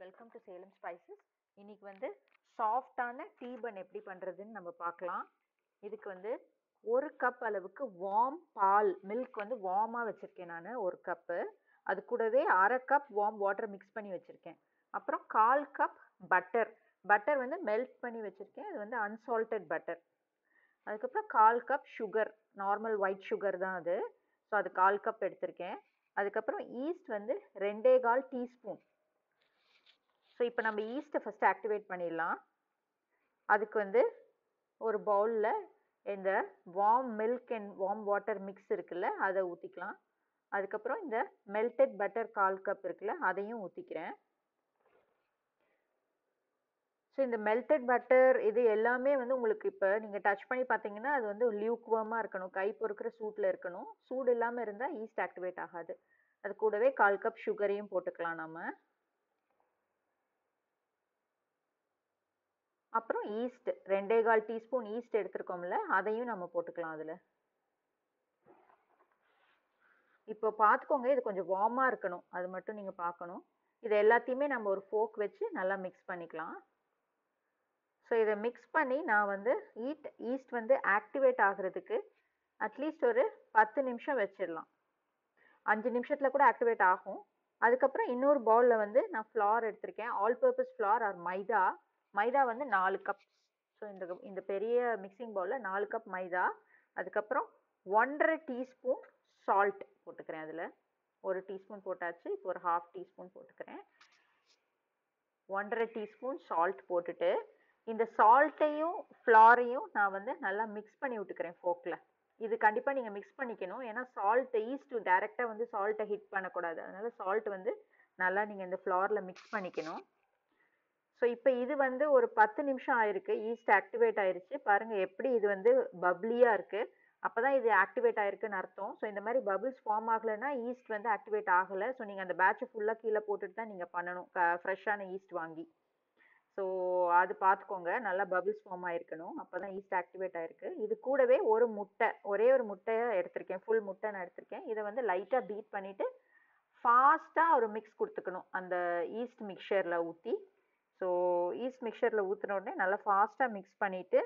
welcome to Salem spices இன்னைக்கு வந்து சாஃப்டான டீ பன் எப்படி பண்ணுறதுன்னு நம்ம பார்க்கலாம் இதுக்கு வந்து ஒரு கப் அளவுக்கு வார்ம் பால் மில்க் வந்து வார்மாக வச்சுருக்கேன் நான் ஒரு கப்பு அது கூடவே அரை கப் வார்ம் வாட்டர் மிக்ஸ் பண்ணி வச்சுருக்கேன் அப்புறம் கால் கப் பட்டர் பட்டர் வந்து மெல்ட் பண்ணி வச்சுருக்கேன் அது வந்து அன்சால்டட் பட்டர் அதுக்கப்புறம் கால் cup sugar normal white sugar தான் அது ஸோ அது கால் கப் எடுத்திருக்கேன் அதுக்கப்புறம் ஈஸ்ட் வந்து ரெண்டே கால் டீஸ்பூன் ஸோ இப்போ நம்ம ஈஸ்ட்டை ஃபஸ்ட்டு ஆக்டிவேட் பண்ணிடலாம் அதுக்கு வந்து ஒரு பவுலில் இந்த warm milk and warm water mix இருக்குல்ல அதை ஊற்றிக்கலாம் அதுக்கப்புறம் இந்த மெல்டட் பட்டர் கால் கப் இருக்குல்ல அதையும் ஊற்றிக்கிறேன் ஸோ இந்த மெல்டட் பட்டர் இது எல்லாமே வந்து உங்களுக்கு இப்போ நீங்கள் டச் பண்ணி பார்த்தீங்கன்னா அது வந்து லியூக்வமாக இருக்கணும் கை பொறுக்கிற சூட்டில் இருக்கணும் சூடு இல்லாமல் இருந்தால் ஈஸ்ட் ஆக்டிவேட் ஆகாது அது கூடவே கால் கப் சுகரையும் போட்டுக்கலாம் நம்ம அப்புறம் ஈஸ்ட் ரெண்டே கால் டீஸ்பூன் ஈஸ்ட் எடுத்துருக்கோம்ல அதையும் நம்ம போட்டுக்கலாம் அதில் இப்போ பார்த்துக்கோங்க இது கொஞ்சம் வார்மாக இருக்கணும் அது மட்டும் நீங்கள் பார்க்கணும் இது எல்லாத்தையுமே நம்ம ஒரு ஃபோக் வச்சு நல்லா மிக்ஸ் பண்ணிக்கலாம் ஸோ இதை மிக்ஸ் பண்ணி நான் வந்து ஈட் ஈஸ்ட் வந்து ஆக்டிவேட் ஆகிறதுக்கு அட்லீஸ்ட் ஒரு பத்து நிமிஷம் வச்சிடலாம் அஞ்சு நிமிஷத்தில் கூட ஆக்டிவேட் ஆகும் அதுக்கப்புறம் இன்னொரு பவுலில் வந்து நான் ஃப்ளார் எடுத்திருக்கேன் all purpose flour or maida மைதா வந்து நாலு கப் ஸோ இந்த இந்த பெரிய மிக்சிங் பவுலில் நாலு கப் மைதா அதுக்கப்புறம் ஒன்றரை டீஸ்பூன் சால்ட் போட்டுக்கிறேன் அதில் ஒரு டீஸ்பூன் போட்டாச்சு இப்போ ஒரு ஹாஃப் டீஸ்பூன் போட்டுக்கிறேன் ஒன்றரை டீஸ்பூன் சால்ட் போட்டுட்டு இந்த சால்ட்டையும் ஃப்ளாரையும் நான் வந்து நல்லா மிக்ஸ் பண்ணி விட்டுக்கிறேன் ஃபோக்கில் இது கண்டிப்பாக நீங்கள் மிக்ஸ் பண்ணிக்கணும் ஏன்னா சால்ட் ஈஸ்ட் டைரெக்டாக வந்து சால்ட்டை ஹிட் பண்ணக்கூடாது அதனால் சால்ட் வந்து நல்லா நீங்கள் இந்த ஃப்ளாரில் மிக்ஸ் பண்ணிக்கணும் ஸோ இப்போ இது வந்து ஒரு பத்து நிமிஷம் ஆயிருக்கு ஈஸ்ட் ஆக்டிவேட் ஆயிருச்சு பாருங்கள் எப்படி இது வந்து பப்ளியாக இருக்குது அப்போ தான் இது ஆக்டிவேட் ஆயிருக்குன்னு அர்த்தம் ஸோ இந்த மாதிரி பபிள்ஸ் ஃபார்ம் ஆகலைன்னா ஈஸ்ட் வந்து ஆக்டிவேட் ஆகலை ஸோ நீங்கள் அந்த பேட்சை ஃபுல்லாக கீழே போட்டுட்டு தான் நீங்கள் பண்ணணும் க ஃப்ரெஷ்ஷான ஈஸ்ட் வாங்கி ஸோ அது பார்த்துக்கோங்க நல்லா பபிள்ஸ் ஃபார்ம் ஆயிருக்கணும் அப்போ தான் ஈஸ்ட் ஆக்டிவேட் ஆயிருக்கு இது கூடவே ஒரு முட்டை ஒரே ஒரு முட்டையை எடுத்திருக்கேன் ஃபுல் முட்டை நான் எடுத்திருக்கேன் இதை வந்து லைட்டாக பீட் பண்ணிவிட்டு ஃபாஸ்ட்டாக ஒரு மிக்ஸ் கொடுத்துக்கணும் அந்த ஈஸ்ட் மிக்சரில் ஊற்றி ஸோ ஈஸ்ட் மிக்சரில் ஊற்றின உடனே நல்லா ஃபாஸ்ட்டாக மிக்ஸ் பண்ணிவிட்டு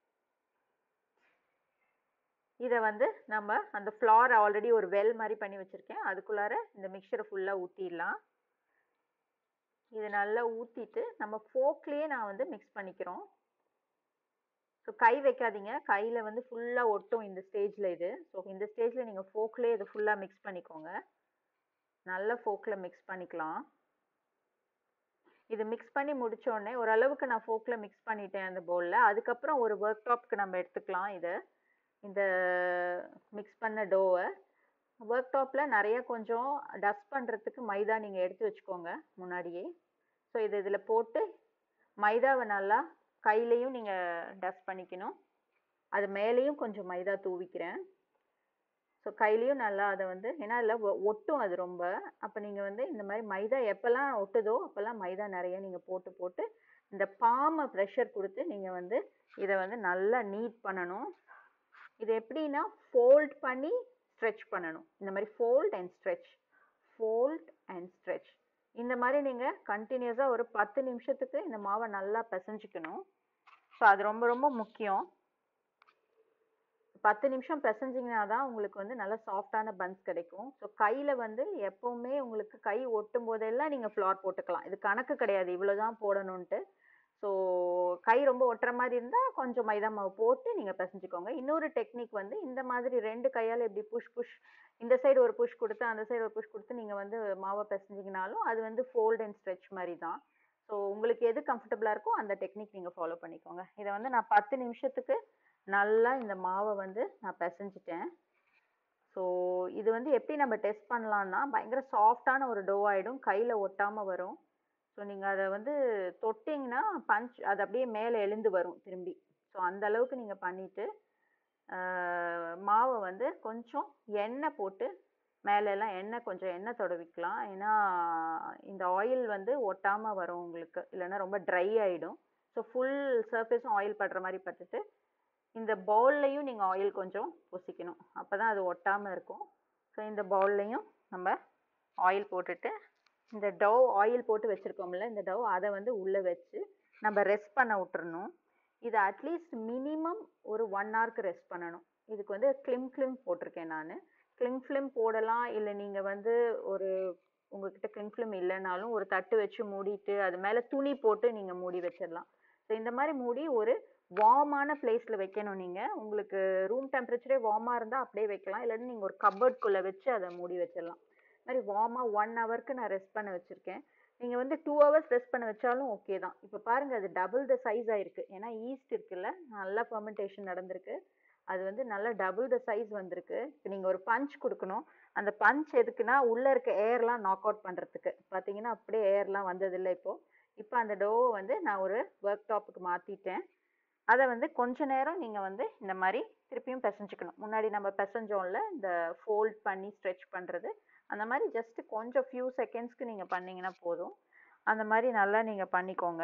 இதை வந்து நம்ம அந்த ஃப்ளார் ஆல்ரெடி ஒரு வெல் மாதிரி பண்ணி வச்சுருக்கேன் அதுக்குள்ளார இந்த மிக்சரை ஃபுல்லாக ஊற்றிடலாம் இதை நல்லா ஊற்றிட்டு நம்ம ஃபோக்லேயே நான் வந்து மிக்ஸ் பண்ணிக்கிறோம் ஸோ கை வைக்காதீங்க கையில் வந்து ஃபுல்லாக ஒட்டும் இந்த ஸ்டேஜில் இது ஸோ இந்த ஸ்டேஜில் நீங்கள் ஃபோக்லேயே இதை ஃபுல்லாக மிக்ஸ் பண்ணிக்கோங்க நல்ல ஃபோக்கில் மிக்ஸ் பண்ணிக்கலாம் இது மிக்ஸ் பண்ணி முடித்தோடனே ஓரளவுக்கு நான் ஃபோக்கில் மிக்ஸ் பண்ணிட்டேன் அந்த பவுலில் அதுக்கப்புறம் ஒரு ஒர்க் டாப்க்கு நம்ம எடுத்துக்கலாம் இதை இந்த மிக்ஸ் பண்ண டோவை ஒர்க் டாப்பில் நிறைய கொஞ்சம் டஸ்ட் பண்ணுறதுக்கு மைதா நீங்கள் எடுத்து வச்சுக்கோங்க முன்னாடியே ஸோ இது இதில் போட்டு மைதாவை நல்லா கையிலையும் நீங்கள் டஸ்ட் பண்ணிக்கணும் அது மேலேயும் கொஞ்சம் மைதா தூவிக்கிறேன் ஸோ கையிலையும் நல்லா அதை வந்து ஏன்னா அதில் ஒட்டும் அது ரொம்ப அப்போ நீங்கள் வந்து இந்த மாதிரி மைதா எப்போல்லாம் ஒட்டுதோ அப்போல்லாம் மைதா நிறைய நீங்கள் போட்டு போட்டு இந்த பாமை ப்ரெஷர் கொடுத்து நீங்கள் வந்து இதை வந்து நல்லா நீட் பண்ணணும் இது எப்படின்னா ஃபோல்ட் பண்ணி ஸ்ட்ரெச் பண்ணணும் இந்த மாதிரி fold and stretch fold and stretch இந்த மாதிரி நீங்கள் கண்டினியூஸாக ஒரு பத்து நிமிஷத்துக்கு இந்த மாவை நல்லா பிசைஞ்சிக்கணும் ஸோ அது ரொம்ப ரொம்ப முக்கியம் பத்து நிமிஷம் பிசைஞ்சிங்கன்னா தான் உங்களுக்கு வந்து நல்ல சாஃப்டான பன்ஸ் கிடைக்கும் ஸோ கையில் வந்து எப்போவுமே உங்களுக்கு கை ஒட்டும் போதெல்லாம் நீங்கள் ஃப்ளார் போட்டுக்கலாம் இது கணக்கு கிடையாது இவ்வளோ தான் போடணுன்ட்டு ஸோ கை ரொம்ப ஒட்டுற மாதிரி இருந்தால் கொஞ்சம் மைதா மாவு போட்டு நீங்கள் பிசைஞ்சிக்கோங்க இன்னொரு டெக்னிக் வந்து இந்த மாதிரி ரெண்டு கையால் இப்படி புஷ் புஷ் இந்த சைடு ஒரு புஷ் கொடுத்து அந்த சைடு ஒரு புஷ் கொடுத்து நீங்கள் வந்து மாவை பிசைஞ்சிங்கனாலும் அது வந்து ஃபோல்ட் அண்ட் ஸ்ட்ரெச் மாதிரி தான் ஸோ உங்களுக்கு எது கம்ஃபர்டபுளாக இருக்கோ அந்த டெக்னிக் நீங்கள் ஃபாலோ பண்ணிக்கோங்க இதை வந்து நான் பத்து நிமிஷத்துக்கு நல்லா இந்த மாவை வந்து நான் பிசைஞ்சிட்டேன் ஸோ இது வந்து எப்படி நம்ம டெஸ்ட் பண்ணலான்னா பயங்கர சாஃப்டான ஒரு டோ ஆகிடும் கையில் ஒட்டாமல் வரும் ஸோ நீங்கள் அதை வந்து தொட்டிங்கன்னா பஞ்ச் அது அப்படியே மேலே எழுந்து வரும் திரும்பி ஸோ அந்த அளவுக்கு நீங்கள் பண்ணிவிட்டு மாவை வந்து கொஞ்சம் எண்ணெய் போட்டு மேலெல்லாம் எண்ணெய் கொஞ்சம் எண்ணெய் தடவிக்கலாம் ஏன்னா இந்த ஆயில் வந்து ஒட்டாமல் வரும் உங்களுக்கு இல்லைன்னா ரொம்ப ட்ரை ஆகிடும் ஸோ ஃபுல் சர்ஃபேஸும் ஆயில் படுற மாதிரி பட்டுட்டு இந்த பவுல்லையும் நீங்கள் ஆயில் கொஞ்சம் பூசிக்கணும் அப்போ தான் அது ஒட்டாமல் இருக்கும் ஸோ இந்த பவுல்லையும் நம்ம ஆயில் போட்டுட்டு இந்த டவ் ஆயில் போட்டு வச்சுருக்கோம்ல இந்த டவ் அதை வந்து உள்ளே வச்சு நம்ம ரெஸ்ட் பண்ண விட்டுறணும் இது அட்லீஸ்ட் மினிமம் ஒரு ஒன் ஹவருக்கு ரெஸ்ட் பண்ணணும் இதுக்கு வந்து கிளிம் கிளிம் போட்டிருக்கேன் நான் கிளிங் ஃபிலிம் போடலாம் இல்லை நீங்கள் வந்து ஒரு உங்ககிட்ட கிளிங் ஃபிலிம் இல்லைனாலும் ஒரு தட்டு வச்சு மூடிட்டு அது மேலே துணி போட்டு நீங்கள் மூடி வச்சிடலாம் ஸோ இந்த மாதிரி மூடி ஒரு வார்மான பிளேஸில் வைக்கணும் நீங்கள் உங்களுக்கு ரூம் டெம்பரேச்சரே வார்மாக இருந்தால் அப்படியே வைக்கலாம் இல்லைன்னா நீங்கள் ஒரு கபர்ட்குள்ளே வச்சு அதை மூடி வச்சிடலாம் இது மாதிரி வார்மாக ஒன் ஹவருக்கு நான் ரெஸ்ட் பண்ண வச்சுருக்கேன் நீங்கள் வந்து டூ ஹவர்ஸ் ரெஸ்ட் பண்ண வச்சாலும் ஓகே தான் இப்போ பாருங்கள் அது டபுள் த சைஸ் ஆயிருக்கு ஏன்னா ஈஸ்ட் இருக்குல்ல நல்லா ஃபர்மெண்டேஷன் நடந்திருக்கு அது வந்து நல்லா டபுள் த சைஸ் வந்திருக்கு இப்போ நீங்கள் ஒரு பஞ்ச் கொடுக்கணும் அந்த பஞ்ச் எதுக்குன்னா உள்ளே இருக்க ஏர்லாம் நாக் அவுட் பண்ணுறதுக்கு பார்த்தீங்கன்னா அப்படியே ஏர்லாம் வந்ததில்லை இப்போது இப்போ அந்த டோவை வந்து நான் ஒரு ஒர்க் டாப்புக்கு மாற்றிட்டேன் அதை வந்து கொஞ்ச நேரம் நீங்கள் வந்து இந்த மாதிரி திருப்பியும் பிசைஞ்சுக்கணும் முன்னாடி நம்ம பிசைஞ்சோம்ல இந்த ஃபோல்ட் பண்ணி ஸ்ட்ரெச் பண்ணுறது அந்த மாதிரி ஜஸ்ட் கொஞ்சம் ஃபியூ செகண்ட்ஸ்க்கு நீங்கள் பண்ணீங்கன்னா போதும் அந்த மாதிரி நல்லா நீங்கள் பண்ணிக்கோங்க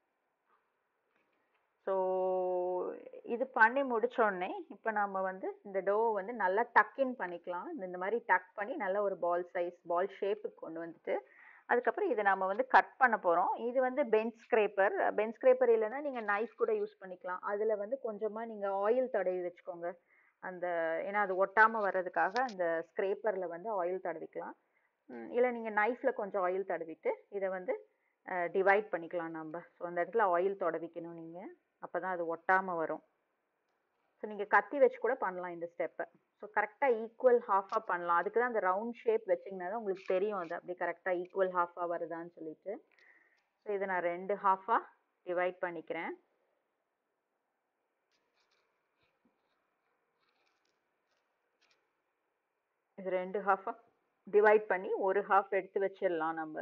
ஸோ இது பண்ணி முடிச்சோடனே இப்போ நம்ம வந்து இந்த டோவை வந்து நல்லா டக்கின் பண்ணிக்கலாம் இந்த இந்த மாதிரி டக் பண்ணி நல்ல ஒரு பால் சைஸ் பால் ஷேப்புக்கு கொண்டு வந்துட்டு அதுக்கப்புறம் இதை நம்ம வந்து கட் பண்ண போகிறோம் இது வந்து பெஞ்ச் ஸ்க்ரேப்பர் பெஞ்ச் ஸ்க்ரேப்பர் இல்லைன்னா நீங்கள் நைஃப் கூட யூஸ் பண்ணிக்கலாம் அதில் வந்து கொஞ்சமாக நீங்கள் ஆயில் தடவி வச்சுக்கோங்க அந்த ஏன்னா அது ஒட்டாமல் வர்றதுக்காக அந்த ஸ்க்ரேப்பரில் வந்து ஆயில் தடவிக்கலாம் இல்லை நீங்கள் நைஃப்பில் கொஞ்சம் ஆயில் தடவிட்டு இதை வந்து டிவைட் பண்ணிக்கலாம் நம்ம ஸோ அந்த இடத்துல ஆயில் தடவிக்கணும் நீங்கள் அப்போ தான் அது ஒட்டாமல் வரும் ஸோ நீங்கள் கத்தி வச்சு கூட பண்ணலாம் இந்த ஸ்டெப்பை ஸோ கரெக்டாக ஈக்குவல் ஹாஃபாக பண்ணலாம் அதுக்கு தான் அந்த ரவுண்ட் ஷேப் வச்சிங்கன்னா தான் உங்களுக்கு தெரியும் அது அப்படி கரெக்டாக ஈக்குவல் ஹாஃபாக வருதான்னு சொல்லிட்டு ஸோ இதை நான் ரெண்டு ஹாஃபாக டிவைட் பண்ணிக்கிறேன் இது ரெண்டு ஹாஃபாக டிவைட் பண்ணி ஒரு ஹாஃப் எடுத்து வச்சிடலாம் நம்ம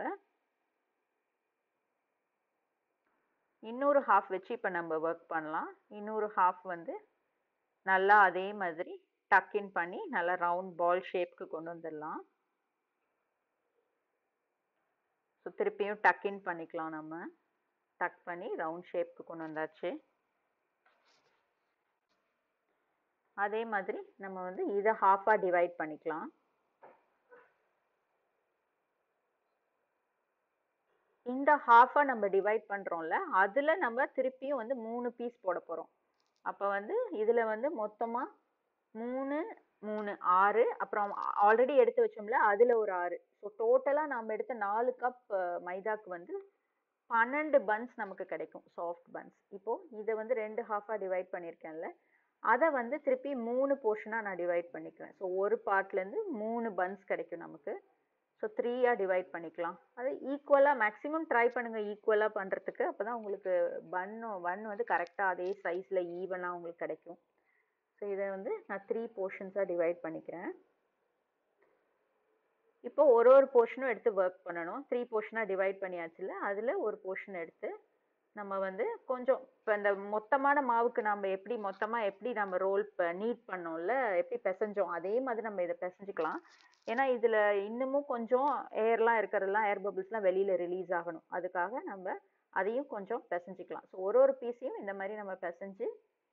இன்னொரு ஹாஃப் வச்சு இப்போ நம்ம ஒர்க் பண்ணலாம் இன்னொரு ஹாஃப் வந்து நல்லா அதே மாதிரி டக்கின் பண்ணி நல்லா ரவுண்ட் பால் ஷேப்க்கு கொண்டு வந்துடலாம் ஸோ திருப்பியும் டக்கின் பண்ணிக்கலாம் நம்ம டக் பண்ணி ரவுண்ட் ஷேப்க்கு கொண்டு வந்தாச்சு அதே மாதிரி நம்ம வந்து இதை ஹாஃபாக டிவைட் பண்ணிக்கலாம் இந்த ஹாஃபாக நம்ம டிவைட் பண்ணுறோம்ல அதில் நம்ம திருப்பியும் வந்து மூணு பீஸ் போட போகிறோம் அப்போ வந்து இதில் வந்து மொத்தமாக மூணு மூணு ஆறு அப்புறம் ஆல்ரெடி எடுத்து வச்சோம்ல அதில் ஒரு ஆறு ஸோ டோட்டலாக நம்ம எடுத்த நாலு கப் மைதாக்கு வந்து பன்னெண்டு பன்ஸ் நமக்கு கிடைக்கும் சாஃப்ட் பன்ஸ் இப்போது இதை வந்து ரெண்டு ஹாஃபாக டிவைட் பண்ணியிருக்கேன்ல அதை வந்து திருப்பி மூணு போர்ஷனாக நான் டிவைட் பண்ணிக்குவேன் ஸோ ஒரு பார்ட்லேருந்து மூணு பன்ஸ் கிடைக்கும் நமக்கு ஸோ த்ரீயாக டிவைட் பண்ணிக்கலாம் அது ஈக்குவலாக மேக்ஸிமம் ட்ரை பண்ணுங்கள் ஈக்குவலாக பண்ணுறதுக்கு அப்போ தான் உங்களுக்கு பன்னு பன் வந்து கரெக்டாக அதே சைஸில் ஈவனாக உங்களுக்கு கிடைக்கும் ஸோ இதை வந்து நான் த்ரீ போர்ஷன்ஸாக டிவைட் பண்ணிக்கிறேன் இப்போ ஒரு ஒரு போர்ஷனும் எடுத்து ஒர்க் பண்ணணும் த்ரீ போர்ஷனாக டிவைட் பண்ணியாச்சுல அதில் ஒரு போர்ஷன் எடுத்து நம்ம வந்து கொஞ்சம் இப்போ இந்த மொத்தமான மாவுக்கு நம்ம எப்படி மொத்தமாக எப்படி நம்ம ரோல் நீட் பண்ணோம்ல எப்படி பிசைஞ்சோம் அதே மாதிரி நம்ம இதை பிசைஞ்சிக்கலாம் ஏன்னா இதில் இன்னமும் கொஞ்சம் ஏர்லாம் இருக்கிறதெல்லாம் ஏர் பபிள்ஸ்லாம் வெளியில் ரிலீஸ் ஆகணும் அதுக்காக நம்ம அதையும் கொஞ்சம் பிசைஞ்சிக்கலாம் ஸோ ஒரு ஒரு பீஸையும் இந்த மாதிரி நம்ம பிசைஞ்சு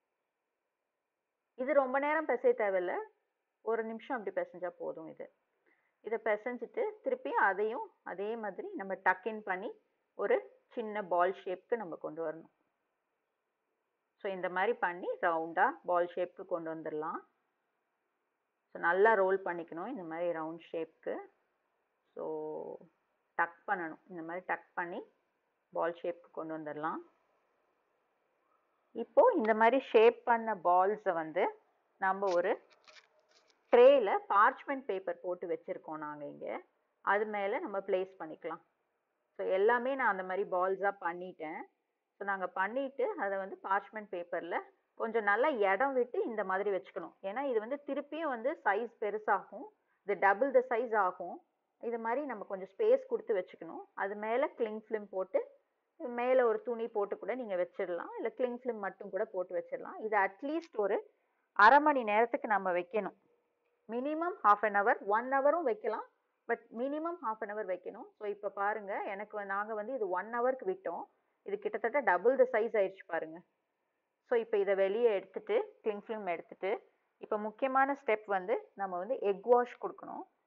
இது ரொம்ப நேரம் பிசைய தேவையில்ல ஒரு நிமிஷம் அப்படி பிசைஞ்சா போதும் இது இதை பிசைஞ்சிட்டு திருப்பியும் அதையும் அதே மாதிரி நம்ம டக்கின் பண்ணி ஒரு சின்ன பால் ஷேப்க்கு நம்ம கொண்டு வரணும் ஸோ இந்த மாதிரி பண்ணி ரவுண்டாக பால் ஷேப்க்கு கொண்டு வந்துடலாம் ஸோ நல்லா ரோல் பண்ணிக்கணும் இந்த மாதிரி ரவுண்ட் ஷேப்க்கு ஸோ டக் பண்ணணும் இந்த மாதிரி டக் பண்ணி பால் ஷேப்க்கு கொண்டு வந்துடலாம் இப்போது இந்த மாதிரி ஷேப் பண்ண பால்ஸை வந்து நம்ம ஒரு ட்ரேயில் பார்ச்மெண்ட் பேப்பர் போட்டு வச்சுருக்கோம் நாங்கள் இங்கே அது மேலே நம்ம ப்ளேஸ் பண்ணிக்கலாம் ஸோ எல்லாமே நான் அந்த மாதிரி பால்ஸாக பண்ணிட்டேன் ஸோ நாங்கள் பண்ணிவிட்டு அதை வந்து பார்ச்மெண்ட் பேப்பரில் கொஞ்சம் நல்லா இடம் விட்டு இந்த மாதிரி வச்சுக்கணும் ஏன்னா இது வந்து திருப்பியும் வந்து சைஸ் பெருசாகும் இது டபுள் த சைஸ் ஆகும் இது மாதிரி நம்ம கொஞ்சம் ஸ்பேஸ் கொடுத்து வச்சுக்கணும் அது மேலே கிளிங் ஃபிலிம் போட்டு மேலே ஒரு துணி போட்டு கூட நீங்கள் வச்சிடலாம் இல்லை கிளிங் ஃபிலிம் மட்டும் கூட போட்டு வச்சிடலாம் இது அட்லீஸ்ட் ஒரு அரை மணி நேரத்துக்கு நம்ம வைக்கணும் minimum half an hour one ஹவரும் வைக்கலாம் but minimum half an hour வைக்கணும் ஸோ இப்போ பாருங்கள் எனக்கு நாங்கள் வந்து இது ஒன் ஹவருக்கு விட்டோம் இது கிட்டத்தட்ட டபுள் த சைஸ் ஆயிடுச்சு பாருங்கள் ஸோ இப்போ இதை வெளியே எடுத்துட்டு கிளிங் ஃபிலிம் எடுத்துட்டு இப்போ முக்கியமான ஸ்டெப் வந்து நம்ம வந்து எக் வாஷ் கொடுக்கணும்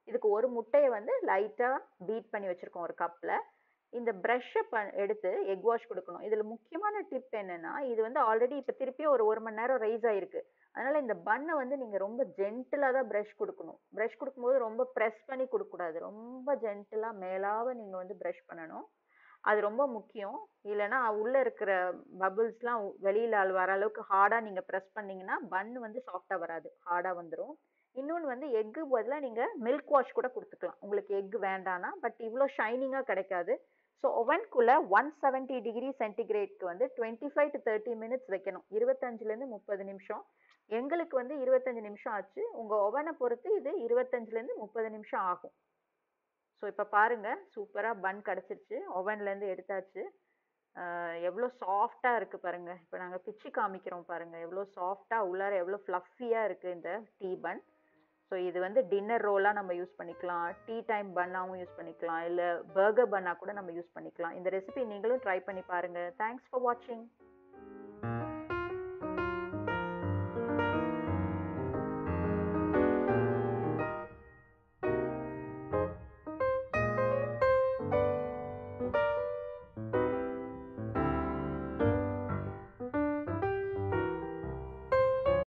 இதுக்கு ஒரு முட்டையை வந்து லைட்டாக பீட் பண்ணி வச்சுருக்கோம் ஒரு கப்பில் இந்த ப்ரஷ்ஷை ப எடுத்து எக் வாஷ் கொடுக்கணும் இதில் முக்கியமான டிப் என்னென்னா இது வந்து ஆல்ரெடி இப்போ திருப்பியும் ஒரு ஒரு மணி நேரம் ரைஸ் ஆகிருக்கு அதனால் இந்த பண்ணை வந்து நீங்கள் ரொம்ப ஜென்டிலாக தான் ப்ரஷ் கொடுக்கணும் ப்ரஷ் கொடுக்கும்போது ரொம்ப ப்ரெஸ் பண்ணி கொடுக்கக்கூடாது ரொம்ப ஜென்டிலாக மேலாக நீங்கள் வந்து ப்ரஷ் பண்ணணும் அது ரொம்ப முக்கியம் இல்லைன்னா உள்ளே இருக்கிற பபுள்ஸ்லாம் வெளியில் வர அளவுக்கு ஹார்டாக நீங்கள் ப்ரெஸ் பண்ணிங்கன்னா பன் வந்து சாஃப்டாக வராது ஹார்டாக வந்துடும் இன்னொன்று வந்து எக்கு பதிலாக நீங்கள் மில்க் வாஷ் கூட கொடுத்துக்கலாம் உங்களுக்கு எக் வேண்டானா பட் இவ்வளோ ஷைனிங்காக கிடைக்காது ஸோ ஒவன்குள்ளே ஒன் செவன்ட்டி டிகிரி சென்டிகிரேட்க்கு வந்து twenty five to thirty minutes வைக்கணும் இருபத்தஞ்சிலேருந்து முப்பது நிமிஷம் எங்களுக்கு வந்து இருபத்தஞ்சு நிமிஷம் ஆச்சு உங்கள் ஒவனை பொறுத்து இது இருபத்தஞ்சிலேருந்து முப்பது நிமிஷம் ஆகும் ஸோ இப்போ பாருங்கள் சூப்பராக பன் கிடச்சிருச்சு ஓவன்லேருந்து எடுத்தாச்சு எவ்வளோ சாஃப்டாக இருக்குது பாருங்கள் இப்போ நாங்கள் பிச்சு காமிக்கிறோம் பாருங்கள் எவ்வளோ சாஃப்டாக உள்ளார எவ்வளோ ஃப்ளஃபியாக இருக்குது இந்த டீ பன் ஸோ இது வந்து டின்னர் ரோலாக நம்ம யூஸ் பண்ணிக்கலாம் டீ டைம் பண்ணாகவும் யூஸ் பண்ணிக்கலாம் இல்லை பர்கர் பண்ணால் கூட நம்ம யூஸ் பண்ணிக்கலாம் இந்த ரெசிபி நீங்களும் ட்ரை பண்ணி பாருங்கள் தேங்க்ஸ் ஃபார் வாட்சிங்